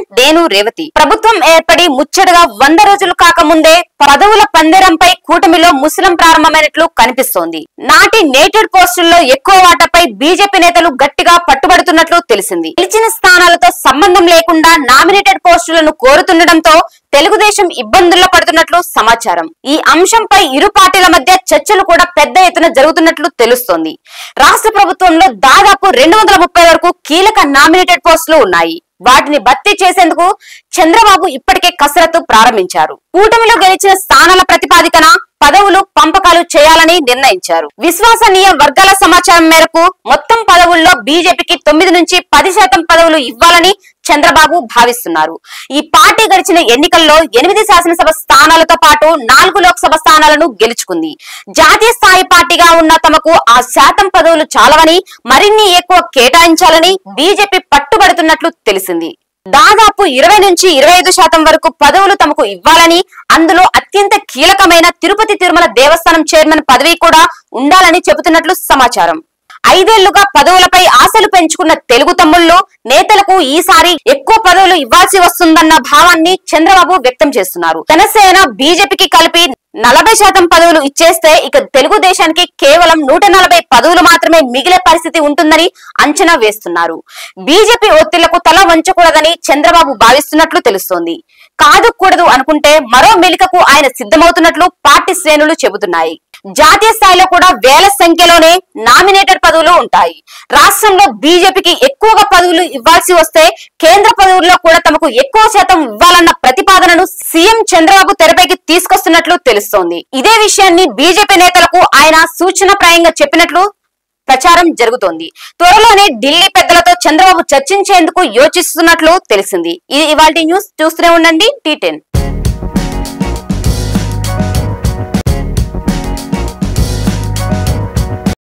డేను రేవతి ప్రభుత్వం ఏర్పడి ముచ్చటగా వంద రోజులు కాకముందే పదవుల పందేరంపై కూటమిలో ముసలం ప్రారంభమైనట్లు కనిపిస్తోంది నాటి నేటెడ్ పోస్టుల్లో ఎక్కువ వాటాపై బీజేపీ నేతలు గట్టిగా పట్టుబడుతున్నట్లు తెలిసింది గెలిచిన స్థానాలతో సంబంధం లేకుండా నామినేటెడ్ పోస్టులను కోరుతుండటంతో తెలుగుదేశం ఇబ్బందుల్లో పడుతున్నట్లు సమాచారం ఈ అంశంపై ఇరు పార్టీల మధ్య చర్చలు కూడా పెద్ద ఎత్తున జరుగుతున్నట్లు తెలుస్తోంది రాష్ట్ర ప్రభుత్వంలో దాదాపు రెండు వందల ముప్పై వరకు కీలక నామినేటెడ్ పోస్టులు ఉన్నాయి వాటిని భర్తీ చేసేందుకు చంద్రబాబు ఇప్పటికే కసరత్తు ప్రారంభించారు కూటమిలో గెలిచిన స్థానాల ప్రతిపాదికన పదవులు పంపకాలు చేయాలని నిర్ణయించారు విశ్వసనీయ వర్గాల సమాచారం మేరకు మొత్తం పదవుల్లో బీజేపీకి తొమ్మిది నుంచి పది శాతం పదవులు ఇవ్వాలని చంద్రబాబు భావిస్తున్నారు ఈ పార్టీ గడిచిన ఎన్నికల్లో ఎనిమిది శాసనసభ స్థానాలతో పాటు నాలుగు లోక్సభ స్థానాలను గెలుచుకుంది జాతీయ స్థాయి పార్టీగా ఉన్న తమకు ఆ శాతం పదవులు చాలవని మరిన్ని ఎక్కువ కేటాయించాలని బీజేపీ పట్టుబడుతున్నట్లు తెలిసింది దాదాపు ఇరవై నుంచి ఇరవై ఐదు శాతం వరకు పదవులు తమకు ఇవ్వాలని అందులో అత్యంత కీలకమైన తిరుపతి తిరుమల దేవస్థానం చైర్మన్ పదవి కూడా ఉండాలని చెబుతున్నట్లు సమాచారం ఐదేళ్లుగా పదవులపై ఆశలు పెంచుకున్న తెలుగు తమ్ముళ్ళు నేతలకు ఈసారి ఎక్కువ పదవులు ఇవ్వాల్సి వస్తుందన్న భావాన్ని చంద్రబాబు వ్యక్తం చేస్తున్నారు జనసేన బీజేపీకి కలిపి నలభై శాతం పదవులు ఇచ్చేస్తే ఇక తెలుగుదేశానికి కేవలం నూట నలభై పదవులు మాత్రమే మిగిలే పరిస్థితి ఉంటుందని అంచనా వేస్తున్నారు బీజేపీ ఒత్తిళ్లకు తల వంచకూడదని చంద్రబాబు భావిస్తున్నట్లు తెలుస్తోంది కాదు కూడదు అనుకుంటే మరో మెలికకు ఆయన సిద్ధమవుతున్నట్లు పార్టీ శ్రేణులు చెబుతున్నాయి జాతీయ స్థాయిలో కూడా వేల సంఖ్యలోనే నామినేటెడ్ పదవులు ఉంటాయి రాష్ట్రంలో బీజేపీకి ఎక్కువగా పదవులు ఇవ్వాల్సి వస్తే కేంద్ర పదవుల్లో కూడా తమకు ఎక్కువ శాతం ఇవ్వాలన్న ప్రతిపాదనను సీఎం చంద్రబాబు తెరపైకి తీసుకొస్తున్నట్లు తెలుస్తోంది ఇదే విషయాన్ని బీజేపీ నేతలకు ఆయన సూచనప్రాయంగా చెప్పినట్లు ప్రచారం జరుగుతోంది త్వరలోనే ఢిల్లీ పెద్దలతో చంద్రబాబు చర్చించేందుకు యోచిస్తున్నట్లు తెలిసింది ఇది ఇవాళ న్యూస్ చూస్తూనే ఉండండి టీ టెన్